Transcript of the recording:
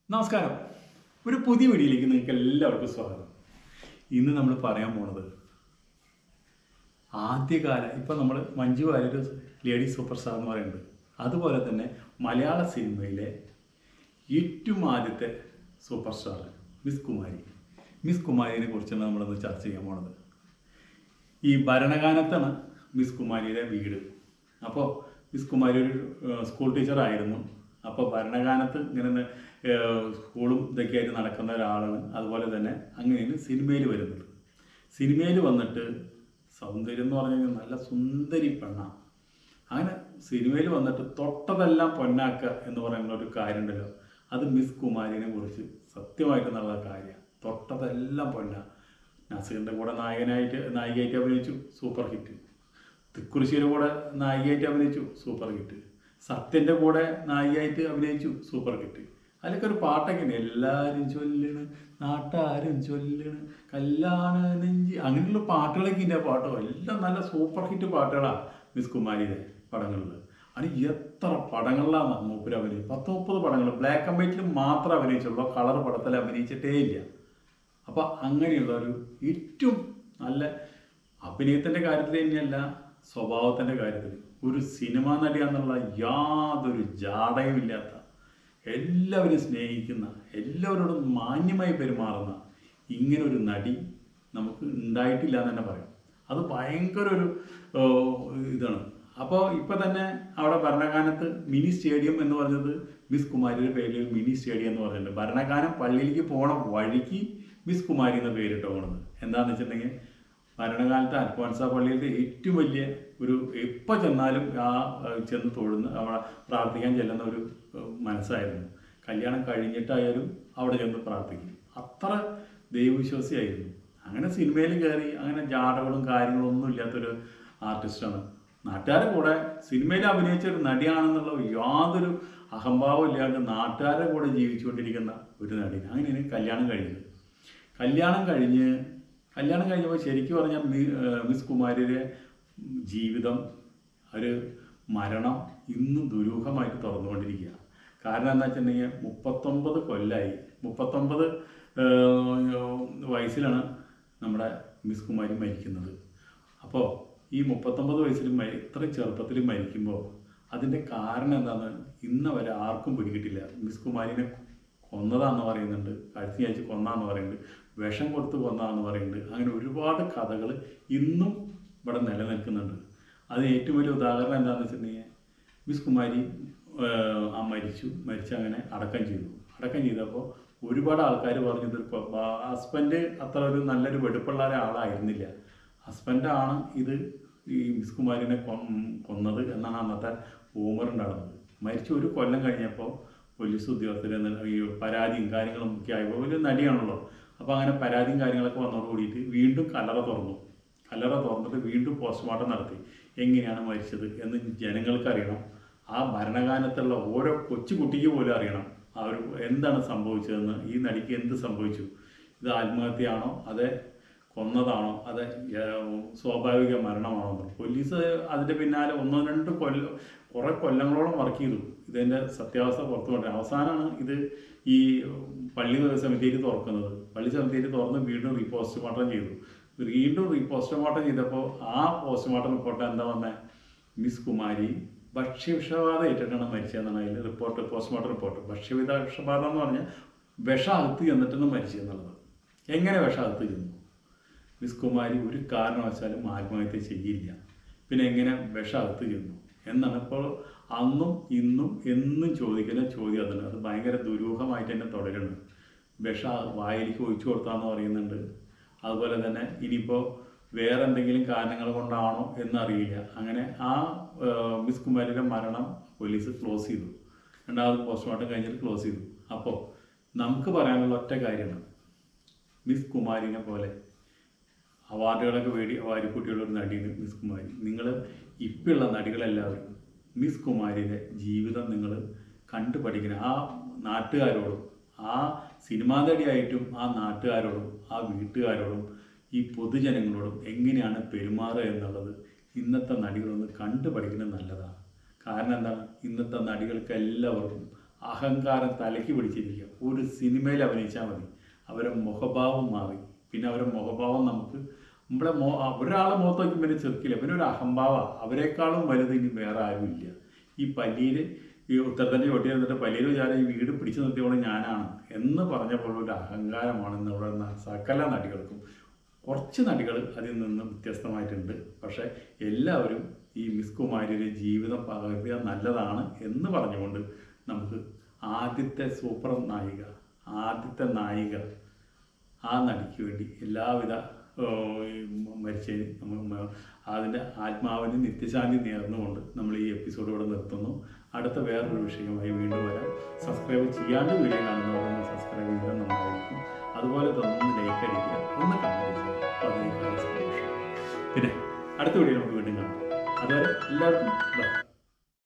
നമസ്കാരം ഒരു പുതിയ വീഡിയോയിലേക്ക് നിങ്ങൾക്ക് എല്ലാവർക്കും സ്വാഗതം ഇന്ന് നമ്മൾ പറയാൻ പോണത് ആദ്യകാല ഇപ്പം നമ്മൾ Manju Warrier lady super star എന്ന് പറയുന്നുണ്ട് അതുപോലെ തന്നെ മലയാള സിനിമയിലെ ഏറ്റവും ആദ്യത്തെ super star miss Kumari miss കുമാരിനെ കുറിച്ചാണ് നമ്മളിന്ന് ചർച്ച ചെയ്യാൻ പോണത് ഈ ഭരണകാലത്താണ് മിസ് കുമാരിയുടെ വീട് അപ്പോൾ മിസ് കുമാരി ഒരു ഏഹ്, സ്കൂൾ ടീച്ചറായിരുന്നു അപ്പോൾ ഭരണകാലത്ത് ഇങ്ങനെ ഏഹ്, സ്കൂളും ഇതൊക്കെ ആയിട്ട് നടക്കുന്ന ഒരാളാണ് അതുപോലെ തന്നെ അങ്ങനെയാണ് സിനിമയിൽ വരുന്നത് സിനിമയിൽ വന്നിട്ട് സൗന്ദര്യം എന്ന് പറഞ്ഞു കഴിഞ്ഞാൽ നല്ല സുന്ദരി പെണ്ണാണ് അങ്ങനെ സിനിമയിൽ വന്നിട്ട് തൊട്ടതെല്ലാം പൊന്നാക്കുക എന്ന് പറയുന്ന ഒരു കാര്യമുണ്ടല്ലോ അത് മിസ് കുമാരിനെ കുറിച്ച് സത്യമായിട്ട് നല്ല കാര്യമാണ് തൊട്ടതെല്ലാം പൊന്ന നസീറിൻ്റെ കൂടെ നായകനായിട്ട് നായികയായിട്ട് അഭിനയിച്ചു സൂപ്പർ ഹിറ്റ് തിക്കുറിശ്ശിയുടെ കൂടെ നായികയായിട്ട് അഭിനയിച്ചു സൂപ്പർ ഹിറ്റ് സത്യൻ്റെ കൂടെ നായികയായിട്ട് അഭിനയിച്ചു സൂപ്പർ ഹിറ്റ് അതിലൊക്കെ ഒരു പാട്ടൊക്കെ ഉണ്ട് എല്ലാവരും ചൊല്ലണ് നാട്ടാരും ചൊല്ലണ് കല്യാണ നെഞ്ചി അങ്ങനെയുള്ള പാട്ടുകളൊക്കെ ഉണ്ട് ആ പാട്ടോ എല്ലാം നല്ല സൂപ്പർ ഹിറ്റ് പാട്ടുകളാണ് മിസ് കുമാരിയുടെ പടങ്ങളിൽ അത് എത്ര പടങ്ങളിലാണ് മൂപ്പര് അഭിനയിച്ചത് പത്ത് മുപ്പത് പടങ്ങൾ ബ്ലാക്ക് ആൻഡ് വൈറ്റിൽ മാത്രം അഭിനയിച്ചുള്ളൂ കളർ പടത്തിൽ അഭിനയിച്ചിട്ടേ ഇല്ല അപ്പോൾ അങ്ങനെയുള്ള ഒരു ഏറ്റവും നല്ല അഭിനയത്തിൻ്റെ കാര്യത്തിൽ തന്നെയല്ല സ്വഭാവത്തിൻ്റെ കാര്യത്തിൽ ഒരു സിനിമാ നടിയാന്നുള്ള യാതൊരു ജാടയും ഇല്ലാത്ത എല്ലാവരും സ്നേഹിക്കുന്ന എല്ലാവരോടും മാന്യമായി പെരുമാറുന്ന ഇങ്ങനെ ഒരു നടി നമുക്ക് ഉണ്ടായിട്ടില്ല എന്ന് തന്നെ പറയാം അത് ഭയങ്കര ഒരു ഓ, ഇതാണ് അപ്പോൾ ഇപ്പം തന്നെ അവിടെ ഭരണകാലത്ത് മിനി സ്റ്റേഡിയം എന്ന് പറഞ്ഞത് മിസ് കുമാരിയുടെ പേരിൽ ഒരു മിനി സ്റ്റേഡിയം എന്ന് പറഞ്ഞിട്ടുണ്ട് ഭരണകാലം പള്ളിയിലേക്ക് പോണ വഴിക്ക് മിസ് കുമാരി എന്ന പേരിട്ട് പോണത് എന്താണെന്ന് വെച്ചിട്ടുണ്ടെങ്കിൽ ഭരണകാലത്ത് അൽഫോൻസ പള്ളിയിലെ ഏറ്റവും വലിയ ഒരു എപ്പോൾ ചെന്നാലും ആ ഏഹ്, ചെന്ന് തൊഴുന്ന അവിടെ പ്രാർത്ഥിക്കാൻ ചെല്ലുന്ന ഒരു ഏഹ്, മനസ്സായിരുന്നു കല്യാണം കഴിഞ്ഞിട്ടായാലും അവിടെ ചെന്ന് പ്രാർത്ഥിക്കും അത്ര ദൈവവിശ്വാസിയായിരുന്നു അങ്ങനെ സിനിമയിൽ കയറി അങ്ങനെ ജാടകളും കാര്യങ്ങളും ഒന്നും ഇല്ലാത്തൊരു ആർട്ടിസ്റ്റാണ് നാട്ടുകാരുടെ കൂടെ സിനിമയിൽ അഭിനയിച്ച ഒരു നടിയാണെന്നുള്ള യാതൊരു അഹംഭാവം ഇല്ലാണ്ട് നാട്ടുകാരുടെ കൂടെ ജീവിച്ചുകൊണ്ടിരിക്കുന്ന ഒരു നടി അങ്ങനെയാണ് കല്യാണം കഴിഞ്ഞത് കല്യാണം കഴിഞ്ഞ് കല്യാണം കഴിഞ്ഞപ്പോൾ ശരിക്കും പറഞ്ഞാൽ മി- ഏഹ് മിസ് കുമാരിയുടെ ജീവിതം ഒരു മരണം ഇന്നും ദുരൂഹമായിട്ട് തുറന്നുകൊണ്ടിരിക്കുക കാരണം എന്താ വെച്ചിട്ടുണ്ടെങ്കിൽ മുപ്പത്തൊമ്പത് കൊല്ലായി മുപ്പത്തൊമ്പത് ഏഹ്, വയസ്സിലാണ് നമ്മുടെ മിസ് കുമാരി മരിക്കുന്നത് അപ്പോൾ ഈ മുപ്പത്തൊമ്പത് വയസ്സിൽ മരി ഇത്ര ചെറുപ്പത്തിൽ മരിക്കുമ്പോൾ അതിൻ്റെ കാരണം എന്താണെന്ന് ഇന്ന് വരെ ആർക്കും പിടികിട്ടില്ല മിസ് കുമാരിനെ കൊന്നതാന്ന് പറയുന്നുണ്ട് കഴുത്തി അയച്ച് കൊന്നാന്ന് പറയുന്നുണ്ട് വിഷം കൊടുത്ത് കൊന്നാന്ന് പറയുന്നുണ്ട് അങ്ങനെ ഒരുപാട് കഥകൾ ഇന്നും ഇവിടെ നിലനിൽക്കുന്നുണ്ട് അത് ഏറ്റവും വലിയ ഉദാഹരണം എന്താണെന്ന് വെച്ചിട്ടുണ്ടെങ്കിൽ മിസ് കുമാരി ഏഹ്, ആ മരിച്ചു മരിച്ച് അങ്ങനെ അടക്കം ചെയ്തു അടക്കം ചെയ്തപ്പോൾ ഒരുപാട് ആൾക്കാർ പറഞ്ഞത് ഹസ്ബൻഡ് അത്ര ഒരു നല്ലൊരു വെടുപ്പുള്ള ഒരാളായിരുന്നില്ല ഹസ്ബൻഡാണ് ഇത് ഈ മിസ് കുമാരിനെ കൊ- കൊന്നത് എന്നാണ് അന്നത്തെ റൂമർ ഉണ്ടാകുന്നത് മരിച്ചു ഒരു കൊല്ലം കഴിഞ്ഞപ്പോൾ പോലീസ് ഉദ്യോഗസ്ഥർ ഈ പരാതിയും കാര്യങ്ങളും ഒക്കെ ആയപ്പോൾ ഒരു നടിയാണല്ലോ അപ്പോൾ അങ്ങനെ പരാതിയും കാര്യങ്ങളൊക്കെ വന്നതോട് കൂടിയിട്ട് വീണ്ടും കല്ലറ തുറന്നു കല്ലറ തുറന്നിട്ട് വീണ്ടും പോസ്റ്റ്മോർട്ടം നടത്തി എങ്ങനെയാണ് മരിച്ചത് എന്ന് ജനങ്ങൾക്ക് അറിയണം ആ ഭരണകാലത്തുള്ള ഓരോ കൊച്ചു കുട്ടിക്ക് പോലും അറിയണം ആ ഒരു എന്താണ് സംഭവിച്ചതെന്ന് ഈ നടിക്ക് എന്ത് സംഭവിച്ചു ഇത് ആത്മഹത്യയാണോ അതെ കൊന്നതാണോ അതെ ഏഹ്, സ്വാഭാവിക മരണമാണോ എന്ന്. പോലീസ് അതിൻ്റെ പിന്നാലെ ഒന്നോ രണ്ടോ കൊല്ലം കുറേ കൊല്ലങ്ങളോളം വർക്ക് ചെയ്തു ഇതിൻ്റെ സത്യാവസ്ഥ പുറത്തു കൊണ്ടുവരാൻ അവസാനമാണ് ഇത് ഈ പള്ളി സെമിത്തേരി തുറക്കുന്നത് പള്ളി സെമിത്തേരി തുറന്ന് വീണ്ടും റീപോസ്റ്റ്മോർട്ടം ചെയ്തു വീണ്ടും റീപോസ്റ്റ്മോർട്ടം ചെയ്തപ്പോൾ ആ പോസ്റ്റ്മോർട്ടം റിപ്പോർട്ട് എന്താ വന്നത് മിസ് കുമാരി ഭക്ഷ്യവിഷബാധ ഏറ്റിട്ടാണ് മരിച്ചതെന്നാണ് അതിൽ റിപ്പോർട്ട് പോസ്റ്റ്മോർട്ടം റിപ്പോർട്ട് ഭക്ഷ്യവിധ വിഷബാധ എന്ന് പറഞ്ഞാൽ വിഷം അകത്ത് ചെന്നിട്ടാണ് മരിച്ചതെന്നുള്ളത് എങ്ങനെ വിഷം അകത്ത് ചെന്നു മിസ് കുമാരി ഒരു കാരണവശാലും ആത്മഹത്യ ചെയ്യില്ല പിന്നെ എങ്ങനെ വിഷം അകത്ത് ചെന്നു എന്നാണ് ഇപ്പോൾ അന്നും ഇന്നും എന്നും ചോദിക്കുന്ന ചോദ്യം അതാണ് അത് ഭയങ്കര ദുരൂഹമായിട്ട് തന്നെ തുടരുന്നു വിഷ വായിലേക്ക് ഒഴിച്ചു കൊടുത്താന്ന് പറയുന്നുണ്ട് അതുപോലെ തന്നെ ഇനിയിപ്പോൾ വേറെ എന്തെങ്കിലും കാരണങ്ങൾ കൊണ്ടാണോ എന്നറിയില്ല അങ്ങനെ ആ ഏഹ്, മിസ് കുമാരിയുടെ മരണം പോലീസ് ക്ലോസ് ചെയ്തു രണ്ടാമത് പോസ്റ്റ്മോർട്ടം കഴിഞ്ഞിട്ട് ക്ലോസ് ചെയ്തു അപ്പോൾ നമുക്ക് പറയാനുള്ള ഒറ്റ കാര്യമാണ് മിസ് കുമാരിനെ പോലെ അവാർഡുകളൊക്കെ വേടി വാരിക്കൂട്ടിയുള്ള ഒരു നടിയാണ് മിസ് കുമാരി നിങ്ങൾ ഇപ്പോഴുള്ള നടികളെല്ലാവരും മിസ് കുമാരിയുടെ ജീവിതം നിങ്ങൾ കണ്ടു പഠിക്കണം ആ നാട്ടുകാരോടും ആ സിനിമാ നടിയായിട്ടും ആ നാട്ടുകാരോടും ആ വീട്ടുകാരോടും ഈ പൊതുജനങ്ങളോടും എങ്ങനെയാണ് പെരുമാറുക എന്നുള്ളത് ഇന്നത്തെ നടികളൊന്ന് കണ്ടു പഠിക്കുന്നത് നല്ലതാണ് കാരണം എന്താണ് ഇന്നത്തെ നടികൾക്ക് എല്ലാവർക്കും അഹങ്കാരം തലയ്ക്ക് പിടിച്ചിരിക്കുക ഒരു സിനിമയിൽ അഭിനയിച്ചാൽ മതി അവരെ മുഖഭാവം മാറി പിന്നെ അവരെ മുഖഭാവം നമുക്ക് നമ്മളെ മോ ഒരാളെ മുഖത്ത് നോക്കി പിന്നെ ചെറുക്കില്ല പിന്നെ ഒരു അഹംഭാവ അവരെക്കാളും വലുത് ഇനി വേറെ ആരുമില്ല ഈ പല്ലിയിൽ ഈ ഉത്തരത്തന്നെ ചോട്ടി എന്നിട്ട് പല്ലിയിൽ വിചാരം ഈ വീട് പിടിച്ചു നിർത്തിയോളം ഞാനാണ് എന്ന് പറഞ്ഞപ്പോൾ ഒരു അഹങ്കാരമാണ് ഇവിടെ ന- സകല നടികൾക്കും കുറച്ച് നടികൾ അതിൽ നിന്ന് വ്യത്യസ്തമായിട്ടുണ്ട് പക്ഷേ എല്ലാവരും ഈ മിസ് കുമാരിയുടെ ജീവിതം പകർത്തിയാൽ നല്ലതാണ് എന്ന് പറഞ്ഞുകൊണ്ട് നമുക്ക് ആദ്യത്തെ സൂപ്പർ നായിക ആദ്യത്തെ നായിക ആ നടിക്ക് വേണ്ടി എല്ലാവിധ മരിച്ചതിന് നമ്മൾ അതിൻ്റെ ആത്മാവിന് നിത്യശാന്തി നേർന്നുകൊണ്ട് നമ്മൾ ഈ എപ്പിസോഡ് ഇവിടെ നിർത്തുന്നു അടുത്ത വേറൊരു വിഷയമായി വീണ്ടും വരാം സബ്സ്ക്രൈബ് ചെയ്യാണ്ട് വീഡിയോ കാണുന്നവരൊന്ന് സബ്സ്ക്രൈബ് ചെയ്താൽ നന്നായിരിക്കും അതുപോലെ തന്നെ ഒന്ന് ലൈക്ക് അടിക്കുക ഒന്ന് കമൻറ്റ് ചെയ്യുക അപ്പോൾ അതിനേക്കാൾ സന്തോഷം പിന്നെ അടുത്ത വീഡിയോ നമുക്ക് വീണ്ടും കാണാം അതുവരെ എല്ലാവർക്കും ബൈ